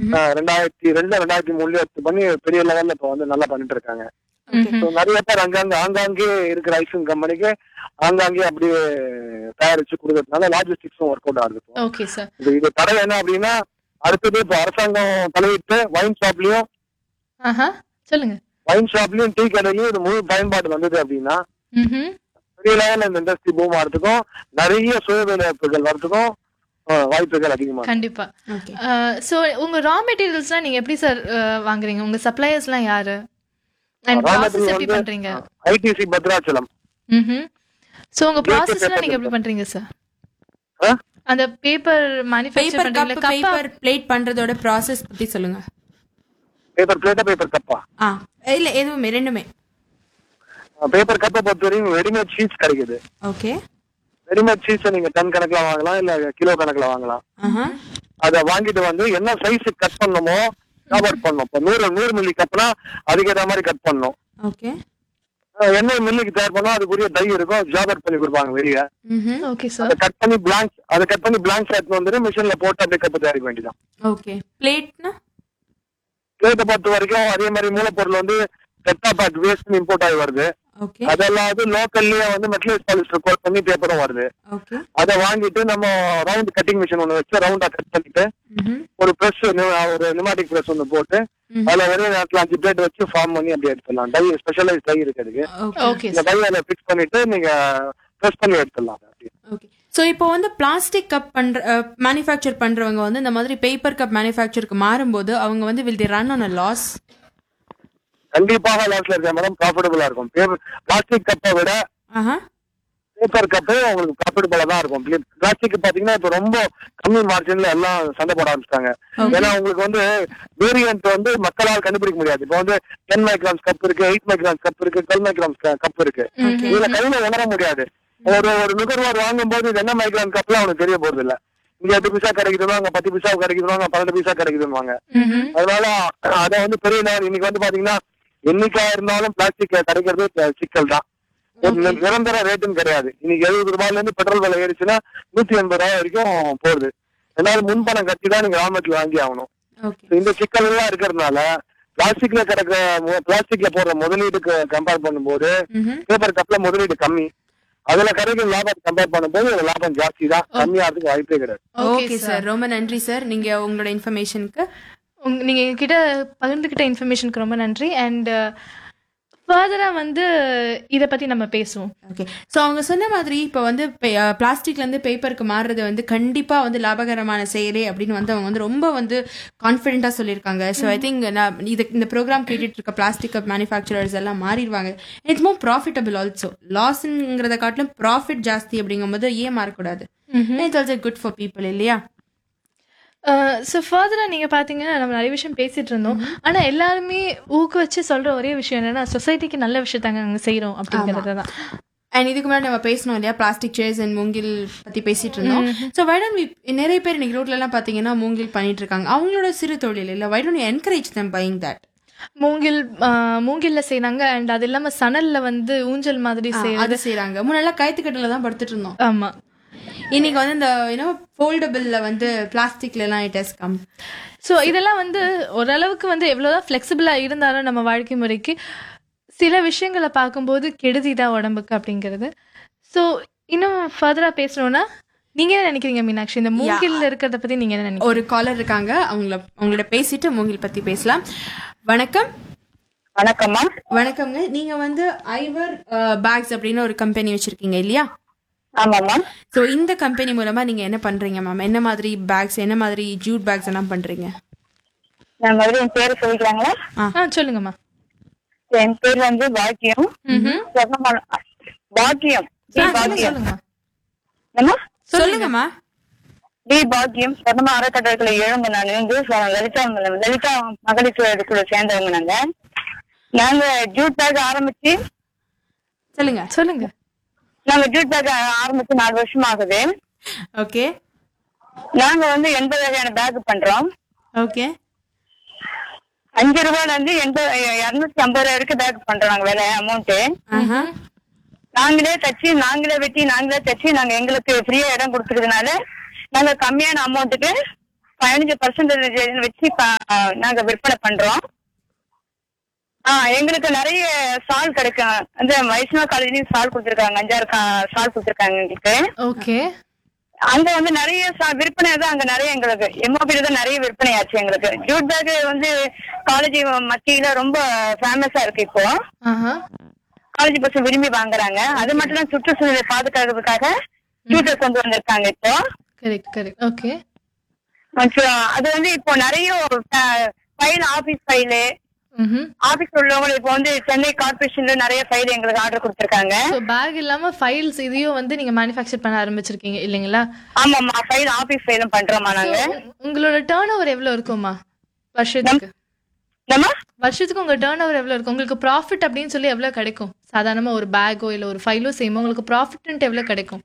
ஆஹ் ரெண்டாயிரத்தி ரெண்டு ரெண்டாயிரத்தி மூணுல எடுத்து பண்ணி பெரிய லெவல்ல இப்ப வந்து நல்லா பண்ணிட்டு இருக்காங்க ஓகே So, நிறைய பேர் அங்கங்க ஆங்காங்கே இருக்கிற ஐசிங் கம்பெனிக்கு ஆங்காங்கே அப்படியே தயாரிச்சு கொடுக்கறதுனால லாஜிஸ்டிக்ஸும் ஒர்க் அவுட் ஆகுது இப்போ. ஓகே சார் இது இது தடை என்ன அப்படின்னா அடுத்தது இப்போ அரசாங்கம் தலையிட்டு வைன் ஷாப்லயும் ஆஹா சொல்லுங்க வைன் ஷாப்லயும் டீ கடையிலயும் இது முழு பயன்பாடு வந்தது அப்படின்னா ம்ஹும். பெரிய லெவல்ல இந்த இண்டஸ்ட்ரி பூம் ஆகிறதுக்கும் நிறைய சுய வேலைவாய்ப்புகள் வரதுக்கும் ஆஹ், வாய்ப்புகள் அதிகமா இருக்கு. கண்டிப்பா ஓகே ஸோ உங்க ரா மெட்டீரியல்ஸ்லாம் நீங்க எப்படி சார் வாங்குறீங்க உங்க சப்ளையர்ஸ்லாம் யாரு அண்ட் Raw ப்ராசஸ் material எப்படி வந்து- பண்றீங்க ஐடிசி பத்ராச்சலம் ம்ஹும். ஸோ உங்க Paper ப்ராசஸ்லாம் நீங்க paper எப்படி பண்றீங்க சார் ஆ? அந்த பேப்பர் மேனுஃபேக்சர் பேப்பர் கப் பண்றீங்களா கப்பா பேப்பர் பிளேட் பண்றதோட ப்ராசஸ் பத்தி சொல்லுங்க பேப்பர் பிளேட்டா பேப்பர் கப்பா ஆ இல்ல எதுவுமே ரெண்டுமே பேப்பர் கப்பை பொறுத்த வரைக்கும் ரெடிமேட் ஷீட்ஸ் கிடைக்குது ஓகே ரெடிமேட் ஷீட்ஸை நீங்க டன் கணக்குல வாங்கலாம் இல்ல கிலோ கணக்குல வாங்கலாம் ஆஹா அதை வாங்கிட்டு வந்து என்ன சைஸ் கட் பண்ணணுமோ கவர் பண்ணணும் இப்போ நூறு நூறு மில்லி கப்னா அதுக்கேற்ற மாதிரி கட் பண்ணணும் ஓகே அஹ் என்ன மில்லுக்கு தயார் பண்ணோம் அதுக்குரிய டை இருக்கும் ஜாபர் பண்ணி கொடுப்பாங்க வெளியே ம் ஓகே அதை சார் கட் பண்ணி பிளாங்க் அதை கட் பண்ணி பிளாங்க் எடுத்து வந்துட்டு மிஷின்ல போட்டு அப்படியே கப்பு தயாரிக்க வேண்டியதான் ஓகே பிளேட்னா பிளேட்டை பொறுத்த வரைக்கும் அதே மாதிரி மூலப்பொருள் வந்து டெட்டா பேக் வேஸ்ட் இம்போர்ட் ஆகி வருது ஓகே அதெல்லாம் வந்து லோக்கல்லயே வந்து மெட்டலைஸ் பாலிஸ்டர் கோட் பண்ணி பேப்பரும் வருது ஓகே அதை வாங்கிட்டு நம்ம ரவுண்ட் கட்டிங் மிஷின் ஒன்று வச்சு ரவுண்டா கட் பண்ணிட்டு ம் ஒரு ப்ரெஸ் ஒரு நிமாட்டிக் ப்ரெஸ் ஒன்று போட்டு ம். அதுல ஒரே நேரத்துல அஞ்சு பிளேட் வச்சு ஃபார்ம் பண்ணி அப்படியே எடுத்துடலாம் டை ஸ்பெஷலைஸ் டை இருக்கு அதுக்கு ஓகே ஓகே இந்த டை அதில் ஃபிக்ஸ் பண்ணிட்டு நீங்க ப்ரெஸ் பண்ணி எடுத்துடலாம் அப்படியே. ஓகே ஸோ இப்போ வந்து பிளாஸ்டிக் கப் பண்ற மேனுஃபேக்சர் பண்றவங்க வந்து இந்த மாதிரி பேப்பர் கப் மேனுஃபேக்சருக்கு மாறும்போது அவங்க வந்து will the run on a loss கண்டிப்பாக லாஸ்ட்ல இருக்க மேடம் ப்ராஃபிட்டபுளா இருக்கும் பிளாஸ்டிக் கப்பை விட ஆஹா பேப்பர் கப்பு உங்களுக்கு ப்ராஃபிட்டபுளா தான் இருக்கும் பிளாஸ்டிக் பாத்தீங்கன்னா இப்ப ரொம்ப கம்மி மார்ஜின்ல எல்லாம் சண்டை போட ஆரம்பிச்சிட்டாங்க ஏன்னா உங்களுக்கு வந்து வேரியன்ட் வந்து மக்களால் கண்டுபிடிக்க முடியாது இப்போ வந்து டென் மைக்ராம்ஸ் கப் இருக்கு எயிட் மைக்ராம்ஸ் கப் இருக்கு டுவெல் மைக்ராம்ஸ் கப் இருக்கு இதுல கையில உணர முடியாது ஒரு ஒரு நுகர்வோர் வாங்கும்போது இது என்ன மைக்ரான் கப்லாம் அவனுக்கு தெரிய போறது இல்ல இங்க எட்டு பைசா கிடைக்குதுன்னா அங்க பத்து பைசா கிடைக்குதுன்னா அங்க பன்னெண்டு பைசா கிடைக்குதுன்னு அதனால அத வந்து பெரிய நேரம் இன்னைக்கு வந்து பாத்தீங்கன்னா என்னைக்கா இருந்தாலும் பிளாஸ்டிக் கிடைக்கிறது த- சிக்கல் தான் ஒரு நி- நிரந்தர ரேட்டுன்னு கிடையாது இன்னைக்கு எழுபது ரூபாயில இருந்து பெட்ரோல் விலை ஏறிச்சுன்னா நூத்தி எண்பது ரூபாய் வரைக்கும் போகுது ரெண்டாவது முன்பணம் கட்டி தான் நீங்க ராமத்தில் வாங்கி ஆகணும் ஓகே So இந்த சிக்கல் எல்லாம் இருக்கிறதுனால பிளாஸ்டிக்ல கிடக்க பிளாஸ்டிக்ல போடுற முதலீடுக்கு கம்பேர் பண்ணும்போது ம்ஹும். பேப்பர் கப்ல முதலீடு கம்மி அதுல கிடைக்கிற லாபத்தை கம்பேர் பண்ணும்போது இதுல லாபம் ஜாஸ்தி தான் கம்மியாகிறதுக்கு வாய்ப்பே கிடையாது ஓகே சார் ரொம்ப நன்றி சார் நீங்க உங்களோட இன்ஃபர்மேஷனுக்கு உங்க நீங்க எங்ககிட்ட பகிர்ந்துக்கிட்ட இன்ஃபர்மேஷனுக்கு ரொம்ப நன்றி அண்ட் ஃபர்தரா வந்து இத பத்தி நம்ம பேசுவோம் ஓகே ஸோ அவங்க சொன்ன மாதிரி இப்போ வந்து பிளாஸ்டிக்ல இருந்து பேப்பருக்கு மாறுறது வந்து கண்டிப்பா வந்து லாபகரமான செயலே அப்படின்னு வந்து அவங்க வந்து ரொம்ப வந்து கான்ஃபிடென்ட்டா சொல்லியிருக்காங்க ஸோ ஐ திங்க் நான் இது இந்த ப்ரோக்ராம் கேட்டுட்டு இருக்க பிளாஸ்டிக் கப் மேனுஃபேக்சரர்ஸ் எல்லாம் மாறிடுவாங்க இட்ஸ் மோர் ப்ராஃபிட்டபிள் ஆல்சோ லாஸ்ங்கிறத காட்டிலும் ப்ராஃபிட் ஜாஸ்தி அப்படிங்கும்போது ஏன் மாறக்கூடாது it's also good for people இல்லையா ஸோ ஃபர்தரா நீங்க பாத்தீங்கன்னா நம்ம நிறைய விஷயம் பேசிட்டு இருந்தோம் ஆனா எல்லாருமே ஊக்குவிச்சு சொல்ற ஒரே விஷயம் என்னன்னா சொசைட்டிக்கு நல்ல விஷயத்தாங்க நாங்க செய்யறோம் அப்படிங்கறது தான் அண்ட் இதுக்கு முன்னாடி நம்ம பேசணும் இல்லையா பிளாஸ்டிக் சேர்ஸ் அண்ட் மூங்கில் பத்தி பேசிட்டு இருந்தோம் ஸோ வைடன் நிறைய பேர் இன்னைக்கு ரோட்ல எல்லாம் பாத்தீங்கன்னா மூங்கில் பண்ணிட்டு இருக்காங்க அவங்களோட சிறு தொழில் இல்ல widen encourage them buying that மூங்கில் ஆஹ், மூங்கில்ல செய்றாங்க அண்ட் அது இல்லாம சணல்ல வந்து ஊஞ்சல் மாதிரி செய்யறது அது செய்றாங்க முன்னெல்லாம் கயிற்றுக்கட்டில தான் படுத்துட்டு இருந்தோம் ஆமா இன்னைக்கு வந்து இந்த யூனோ ஃபோல்டபிள்ல வந்து பிளாஸ்டிக்ல எல்லாம் இட் ஹஸ் கம் ஸோ இதெல்லாம் வந்து ஓரளவுக்கு வந்து எவ்வளோதான் ஃப்ளெக்சிபிளாக இருந்தாலும் நம்ம வாழ்க்கை முறைக்கு சில விஷயங்களை பார்க்கும்போது கெடுதி தான் உடம்புக்கு அப்படிங்கிறது ஸோ இன்னும் ஃபர்தராக பேசணும்னா நீங்க என்ன நினைக்கிறீங்க மீனாட்சி இந்த மூங்கில் இருக்கிறத பத்தி நீங்க என்ன நினைக்கிறீங்க ஒரு காலர் இருக்காங்க அவங்கள அவங்களோட பேசிட்டு மூங்கில் பத்தி பேசலாம் வணக்கம் வணக்கம்மா வணக்கம்ங்க நீங்க வந்து ஐவர் பேக்ஸ் அப்படின்னு ஒரு கம்பெனி வச்சிருக்கீங்க இல்லையா ஆமாம்மா ஸோ இந்த கம்பெனி மூலமா நீங்க என்ன பண்றீங்க மேம் என்ன மாதிரி பேக்ஸ் என்ன மாதிரி ஜூட் பேக்ஸ் எல்லாம் பண்றீங்க நான் முதல்ல என் பேரு சொல்லிக்கிறாங்களா ஆ சொல்லுங்கம்மா என் பேர் வந்து பாக்கியம் சொர்ணமான பாக்கியம் டி சொல்லுங்க, பாக்கியம் சொல்லுங்க என்னம்மா சொல்லுங்கம்மா டி பாக்கியம் சொர்ணமா அறக்கட்டளை எழுந்து நான் வந்து சொ- லலிதா லலிதா மகளிர் சுய சேர்ந்தவங்க நாங்க நாங்க ஜூட் பேக் ஆரம்பிச்சு சொல்லுங்க சொல்லுங்க நாங்க ஜூட் பேக் ஆரம்பிச்சு நாலு வருஷம் ஆகுது ஓகே நாங்க வந்து எண்பது வகையான பேக் பண்றோம் ஓகே அஞ்சு ரூபாயில இருந்து எண்பது இருநூத்தி ஐம்பது ரூபாய் வரைக்கும் பேக் பண்றோம் நாங்க விலை அமௌண்ட் ஆஹா நாங்களே தச்சு நாங்களே வெட்டி நாங்களே தச்சு நாங்க எங்களுக்கு ஃப்ரீயா இடம் கொடுத்துருக்கனால நாங்க கம்மியான அமௌண்ட்டுக்கு பதினஞ்சு பர்சன்டேஜ் வச்சு ப- நாங்க விற்பனை பண்றோம் ஆ எங்களுக்கு நிறைய சால் கிடைக்கும் அந்த வைஷ்ணவ காலேஜ்லயும் சால் கொடுத்துருக்காங்க அஞ்சாறு சால் கொடுத்துருக்காங்க எங்களுக்கு ஓகே அங்க வந்து நிறைய சா- விற்பனை தான் அங்க நிறைய எங்களுக்கு எம்ஓபில தான் நிறைய விற்பனை ஆச்சு எங்களுக்கு ஜூட் பேக் வந்து காலேஜ் மத்தியில ரொம்ப ஃபேமஸா இருக்கு இப்போ ஆஹா காலேஜ் பசங்க விரும்பி வாங்குறாங்க அது மட்டும் தான் சுற்றுச்சூழலை பாதுகாக்கிறதுக்காக ஜூட்டை கொண்டு வந்திருக்காங்க இப்போ கரெக்ட் கரெக்ட் ஓகே அப்புறம் அது வந்து இப்போ நிறைய ஃபைல் ஆபீஸ் ஃபைலு ம் ஆபீஸ் உள்ளவங்க இப்போ வந்து சென்னை கார்பரேஷன்ல நிறைய ஃபைல் எங்களுக்கு ஆர்டர் கொடுத்துருக்காங்க ஸோ பேக் இல்லாம ஃபைல்ஸ் இதையும் வந்து நீங்க மேனுஃபேக்சர் பண்ண ஆரம்பிச்சிருக்கீங்க இல்லைங்களா ஆமாம்மா ஃபைல் ஆபீஸ் ஃபைலும் பண்றோமா நாங்க உ- உங்களோட டேர்ன் ஓவர் எவ்வளவு இருக்குமா வருஷத்துக்கு நம்ம வருஷத்துக்கு உங்க டேர்ன் ஓவர் எவ்வளவு இருக்கும் உங்களுக்கு ப்ராஃபிட் அப்படின்னு சொல்லி எவ்வளவு கிடைக்கும் சாதாரணமா ஒரு பேக்கோ இல்ல ஒரு ஃபைலோ செய்யுமோ உங்களுக்கு ப்ராஃபிட் எவ்வளவு கிடைக்கும்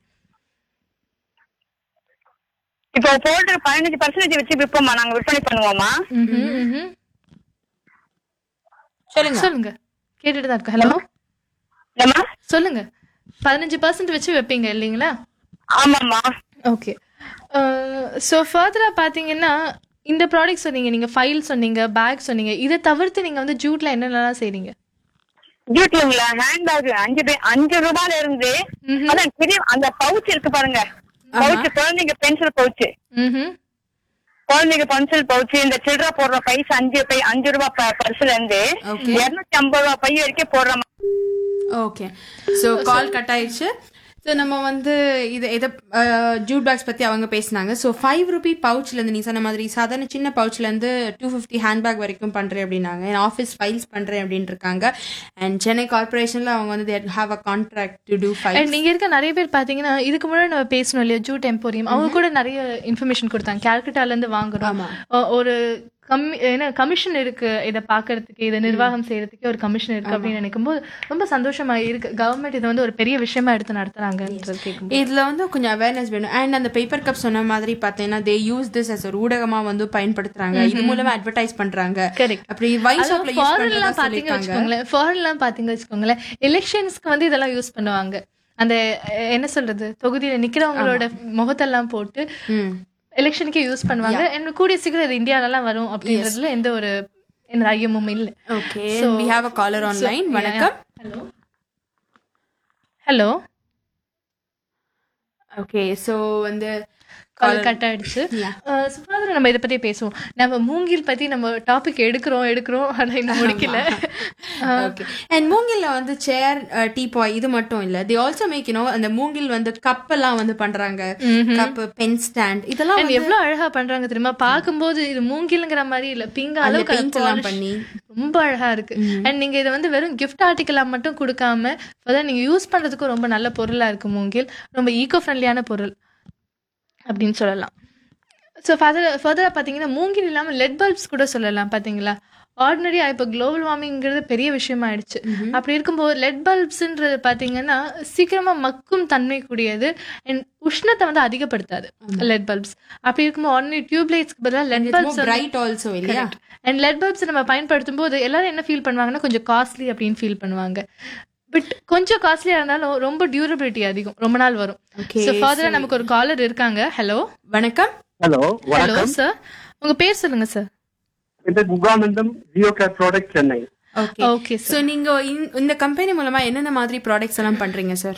இப்போ போல்டர் பதினஞ்சு பர்சன்டேஜ் வச்சு விற்போமா நாங்க விற்பனை பண்ணுவோமா ம்ஹும், ம்ஹும். சொல்லுங்க சொல்லுங்க கேட்டுட்டு தான் இருக்கேன் ஹலோ நம்ம சொல்லுங்க பதினஞ்சு பர்சன்ட் வச்சு வைப்பீங்க இல்லைங்களா ஆமாம்மா ஓகே ஸோ ஃபர்தராக பார்த்தீங்கன்னா இந்த ப்ராடக்ட் சொன்னீங்க நீங்க ஃபைல் சொன்னீங்க பேக் சொன்னீங்க இதை தவிர்த்து நீங்க வந்து ஜூட்ல என்னென்னலாம் செய்றீங்க ஜூட்லுங்களா ஹேண்ட் பேக் அஞ்சு பே- அஞ்சு ரூபாயில இருந்து ம்ஹும். அதான் பெரிய அந்த பவுச் இருக்கு பாருங்க பவுச் குழந்தைங்க பென்சில் பவுச் ம்ஹும். குழந்தைங்க பென்சில் பவுச் இந்த சில்லற போடுற பைஸ் அஞ்சு பை அஞ்சு ரூபாய் பர்ஸ்ல இருந்து Okay. இருநூத்தி ஐம்பது ரூபாய் பை வரைக்கும் போடுற ஓகே ஸோ கால் கட் ஆயிடுச்சு ஸோ நம்ம வந்து இது எதை ஜூட் பேக்ஸ் பற்றி அவங்க பேசினாங்க ஸோ ஃபைவ் ருபி பவுச்லேருந்து நீ சொன்ன மாதிரி சாதாரண சின்ன பவுச்லேருந்து டூ ஃபிஃப்டி ஹேண்ட்பேக் வரைக்கும் பண்ணுறேன் அப்படின்னாங்க என் ஆஃபீஸ் ஃபைல்ஸ் பண்ணுறேன் அப்படின்ட்டு இருக்காங்க அண்ட் சென்னை கார்பரேஷனில் அவங்க வந்து that have a contract to do And file நீங்க இருக்க நிறைய பேர் பாத்தீங்கன்னா இதுக்கு முன்னாடி நம்ம பேசணும் இல்லையா ஜூட் எம்போரியம் அவங்க கூட நிறைய இன்ஃபர்மேஷன் கொடுத்தாங்க கால்கட்டால இருந்து வாங்குறோம் ஒ- ஒரு கம்மி என்ன கமிஷன் இருக்கு இதை பாக்குறதுக்கு இதை நிர்வாகம் செய்யறதுக்கு ஒரு கமிஷன் இருக்கு அப்படின்னு நினைக்கும் போது ரொம்ப சந்தோஷமா இருக்கு கவர்மெண்ட் இதை வந்து ஒரு பெரிய விஷயமா எடுத்து நடத்துறாங்கன்றது கேட்கும் இதில் வந்து கொஞ்சம் அவேர்னஸ் வேணும் அண்ட் அந்த பேப்பர் கப் சொன்ன மாதிரி பார்த்தீங்கன்னா தே யூஸ் திஸ் அஸ் ஒரு ஊடகமாக வந்து பயன்படுத்துறாங்க இது மூலமா அட்வர்டைஸ் பண்றாங்க Correct. அப்படி வைன் ஷாப்ல யூஸ் ஃபாரின்லாம் பண்றதா பாத்தீங்க சொல்லியிருக்காங்க வச்சுக்கோங்களேன் ஃபாரின்லாம் பாத்தீங்க வச்சுக்கோங்களேன் எலெக்ஷன்ஸ்க்கு வந்து இதெல்லாம் யூஸ் பண்ணுவாங்க அந்த அஹ், என்ன சொல்றது தொகுதியில நிக்கிறவங்களோட முகத்தெல்லாம் போட்டு ம் எலெக்ஷனுக்கே யூஸ் பண்ணுவாங்க என்ன கூடிய சீக்கிரம் இது இந்தியாலலாம் வரும் அப்படின்றதுல எந்த ஒரு எந்த ஐயமும் இல்ல okay we have a caller online வணக்கம் ஹலோ ஹலோ ஓகே ஸோ வந்து கால் கட் ஆயிடுச்சு சுகாதாரம் நம்ம இதை பத்தி பேசுவோம் நம்ம மூங்கில் பத்தி நம்ம டாபிக் எடுக்கிறோம் எடுக்கிறோம் ஆனா இன்னும் முடிக்கல ஓகே அண்ட் மூங்கில்ல வந்து சேர் டீ பாய் இது மட்டும் இல்ல தி ஆல்சோ மேக் யூ அந்த மூங்கில் வந்து கப் எல்லாம் வந்து பண்றாங்க கப் பென் ஸ்டாண்ட் இதெல்லாம் And வந்து எவ்வளவு அழகா பண்றாங்க தெரியுமா பார்க்கும்போது இது மூங்கில்ங்கிற மாதிரி இல்ல பிங்க அளவுக்கு paint அது எல்லாம் polish பண்ணி. ரொம்ப அழகா இருக்கு அண்ட் நீங்க இதை வந்து வெறும் கிஃப்ட் ஆர்டிக்கலா மட்டும் கொடுக்காம அதான் நீங்க யூஸ் பண்றதுக்கும் ரொம்ப நல்ல பொருளா இருக்கு மூங்கில் ரொம்ப ஈகோ ஃப்ரெண்ட்லியான பொருள் அப்படின்னு சொல்லலாம் ஸோ ஃபர்தர் ஃபர்தராக பார்த்தீங்கன்னா மூங்கில் இல்லாமல் லெட் பல்ப்ஸ் கூட சொல்லலாம் பார்த்தீங்களா ஆர்டினரியா இப்போ குளோபல் வார்மிங்கிறது பெரிய விஷயம் ஆயிடுச்சு அப்படி இருக்கும்போது லெட் பல்ப்ஸ்ன்றது பார்த்தீங்கன்னா சீக்கிரமா மக்கும் தன்மை கூடியது அண்ட் உஷ்ணத்தை வந்து அதிகப்படுத்தாது லெட் பல்ப்ஸ் அப்படி இருக்கும்போது ஆர்டினரி டியூப் லைட்ஸ்க்கு பதிலாக லெட் பல்ப்ஸ் பிரைட் ஆல்சோ இல்லையா அண்ட் லெட் பல்ப்ஸ் நம்ம பயன்படுத்தும் போது எல்லாரும் என்ன ஃபீல் பண்ணுவாங்கன்னா கொஞ்சம் காஸ்ட்லி அப்படின்னு ஃபீல் பண்ணுவாங்க பட் கொஞ்சம் காஸ்ட்லியா இருந்தாலும் ரொம்ப டியூரபிலிட்டி அதிகம் ரொம்ப நாள் வரும் Okay, ஸோ ஃபர்தரா நமக்கு ஒரு காலர் இருக்காங்க ஹலோ வணக்கம் ஹலோ ஹலோ வணக்கம் சார் உங்க பேர் சொல்லுங்க சார் இந்த Guganandam Geo care product Chennai okay okay so நீங்க இந்த- இந்த கம்பெனி மூலமா என்னென்ன மாதிரி ப்ராடக்ட்ஸ் எல்லாம் பண்றீங்க சார்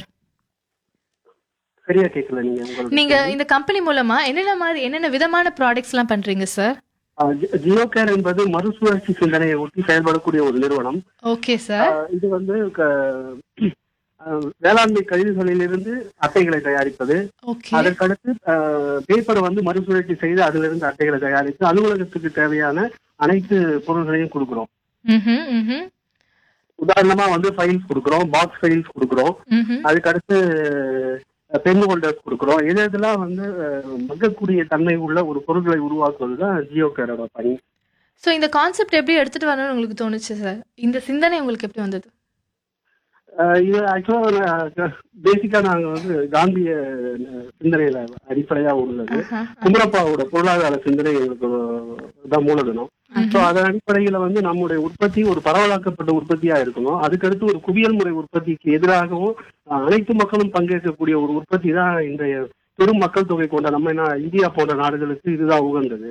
சரியா கேட்கல நீங்க உங்களுக்கு நீங்க இந்த கம்பெனி மூலமா என்னென்ன மாதிரி என்னென்ன விதமான ப்ராடக்ட்ஸ் எல்லாம் பண்றீங்க சார் ஆஹ் ஜி- ஜியோ கேர் என்பது மறுசுழற்சி சிந்தனையை ஒட்டி செயல்படக்கூடிய ஒரு நிறுவனம் ஓகே சார் ஆஹ் இது வந்து க- ஆஹ் வேளாண்மை கழிவுகளிலிருந்து அட்டைகளை தயாரிப்பது ஓகே அதற்கடுத்து பேப்பரை வந்து மறுசுழற்சி செய்து அதிலிருந்து அட்டைகளை தயாரித்து அலுவலகத்துக்கு தேவையான அனைத்து பொருள்களையும் கொடுக்குறோம் ம்ஹும் ம்ஹும் உதாரணமா வந்து ஃபைல்ஸ் கொடுக்குறோம் பாக்ஸ் ஃபைல்ஸ் கொடுக்குறோம் ம்ஹும் அதுக்கடுத்து பென் ஹோல்டர்ஸ் கொடுக்குறோம் இது இதெல்லாம் வந்து அஹ், மக்கக்கூடிய தன்மை உள்ள ஒரு பொருட்களை உருவாக்குவது தான் ஜியோ கேரோட பணி ஸோ இந்த கான்செப்ட் எப்படி எடுத்துட்டு வரணும்னு உங்களுக்கு தோணுச்சு சார் இந்த சிந்தனை உங்களுக்கு எப்படி வந்தது அஹ், இது ஆக்சுவலா பேசிக்கா நாங்க வந்து காந்திய அஹ், சிந்தனையில அடிப்படையா உள்ளது குமரப்பாவோட பொருளாதார சிந்தனை எங்களுக்கு தான் மூலதனம் ஸோ அதன் அடிப்படையில வந்து நம்முடைய உற்பத்தி ஒரு பரவலாக்கப்பட்ட உற்பத்தியா இருக்கணும் அதுக்கடுத்து ஒரு குவியல் முறை உற்பத்திக்கு எதிராகவும் அஹ், அனைத்து மக்களும் பங்கேற்கக்கூடிய ஒரு உற்பத்தி தான் இன்றைய பெரும் மக்கள் தொகை கொண்ட நம்ம என்ன இந்தியா போன்ற நாடுகளுக்கு இதுதான் உகந்தது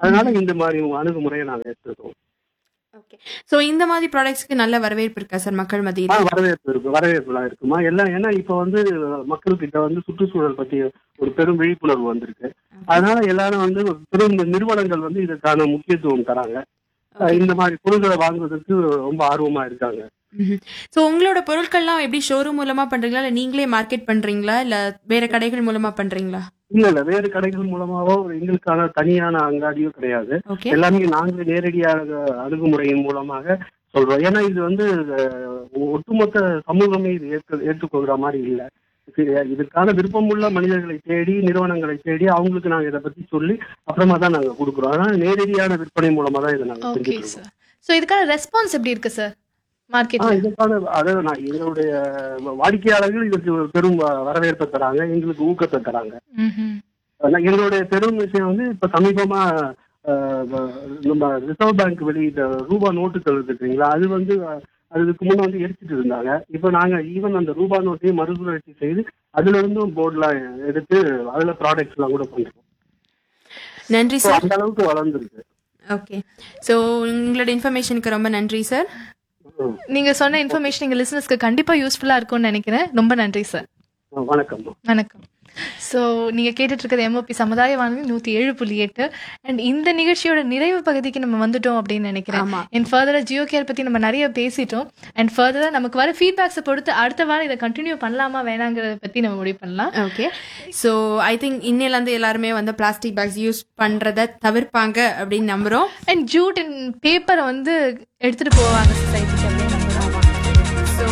அதனால இந்த மாதிரி அணுகுமுறையை நாங்க எடுத்துருக்கோம் ஓகே ஸோ இந்த மாதிரி ப்ராடக்ட்ஸ்க்கு நல்ல வரவேற்பு இருக்கா சார் மக்கள் ஆ, மத்தியில் வரவேற்பு இருக்கு வரவேற்புலாம் இருக்குமா எல்லாம் ஏன்னா இப்ப வந்து மக்கள்கிட்ட வந்து சுற்றுச்சூழல் பத்தி ஒரு பெரும் விழிப்புணர்வு வந்திருக்கு அதனால எல்லாரும் வந்து பெரும் நிறுவனங்கள் வந்து இதுக்கான முக்கியத்துவம் தராங்க அஹ் இந்த மாதிரி பொருட்களை வாங்குவதற்கு ரொம்ப ஆர்வமா இருக்காங்க ஸோ உங்களோட பொருட்கள்லாம் எப்படி ஷோரூம் மூலமா பண்றீங்களா இல்ல நீங்களே மார்க்கெட் பண்றீங்களா இல்ல வேற கடைகள் மூலமா பண்றீங்களா இல்ல இல்ல வேறு கடைகள் மூலமாவோ எங்களுக்கான தனியான அங்காடியோ கிடையாது ஓகே எல்லாமே நாங்களே நேரடியாக அணுகுமுறையின் மூலமாக சொல்றோம் ஏன்னா இது வந்து அஹ், ஒட்டுமொத்த சமூகமே இது ஏற்க ஏற்றுக்கொள்ற மாதிரி இல்லை இது- இதுக்கான விருப்பமுள்ள மனிதர்களை தேடி நிறுவனங்களை தேடி அவங்களுக்கு நாங்க இதை பத்தி சொல்லி அப்புறமா தான் நாங்க கொடுக்குறோம் அதனால நேரடியான விற்பனை மூலமா தான் இதை நாங்க ஓகே செஞ்சுட்டு இருக்கோம் சார் ஸோ இதுக்கான ரெஸ்பான்ஸ் எப்படி இருக்கு சார் ஆ, மார்க்கெட்ல இதுக்கான அதாவது நான் எங்களுடைய வாடிக்கையாளர்கள் இதுக்கு பெரும் வ- வரவேற்பை தராங்க எங்களுக்கு ஊக்கத்தை தராங்க ஆனா, எங்களுடைய பெரும் விஷயம் வந்து இப்ப சமீபமா அஹ், வ- நம்ம ரிசர்வ் பேங்க் வெளியிட்ட ரூபா நோட்டுகள் இருக்கு இல்லைங்களா அது வந்து அஹ், அதுக்கு முன்ன வந்து எரிச்சிட்டு இருந்தாங்க இப்ப நாங்க ஈவன் அந்த ரூபா நோட்டையும் மறுசுழற்சி செய்து அதுல இருந்தும் போர்ட்லாம் எடுத்து அதுல ப்ராடக்ட்ஸ் எல்லாம் கூட பண்றோம் நன்றி So, சார் அந்த அளவுக்கு வளர்ந்துருக்கு ஓகே ஸோ உங்களோட இன்ஃபர்மேஷனுக்கு ரொம்ப நன்றி சார் ம். நீங்க சொன்ன இன்ஃபர்மேஷன் எங்க லிசனர்ஸ்க்கு கண்டிப்பா யூஸ்ஃபுல்லா இருக்கும்னு நினைக்கிறேன் ரொம்ப நன்றி சார் வணக்கம் வணக்கம் ஸோ நீங்கள் கேட்டுட்டு இருக்கிறது எம்ஓபி சமுதாய வானொலி நூற்றி ஏழு புள்ளி எட்டு அண்ட் இந்த நிகழ்ச்சியோட நிறைவு பகுதிக்கு நம்ம வந்துட்டோம் அப்படின்னு நினைக்கிறேன் ஆமா. அண்ட் ஃபர்தராக ஜியோ கேர் பற்றி நம்ம நிறைய பேசிட்டோம் அண்ட் ஃபர்தராக நமக்கு வர ஃபீட்பேக்ஸை பொறுத்து அடுத்த வாரம் இதை கண்டினியூ பண்ணலாமா வேணாங்கிறத பற்றி நம்ம முடிவு பண்ணலாம் ஓகே ஸோ ஐ திங்க் இன்னிலேருந்து எல்லாருமே வந்து பிளாஸ்டிக் பேக்ஸ் யூஸ் பண்றத தவிர்ப்பாங்க அப்படின்னு நம்புறோம் அண்ட் ஜூட் அண்ட் பேப்பரை வந்து எடுத்துகிட்டு போவாங்க சொசைட்டிக்கு அப்படின்னு நம்புறோம் so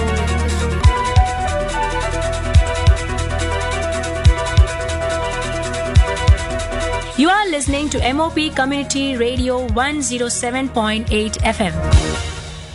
You are listening to MOP Community Radio 107.8 FM.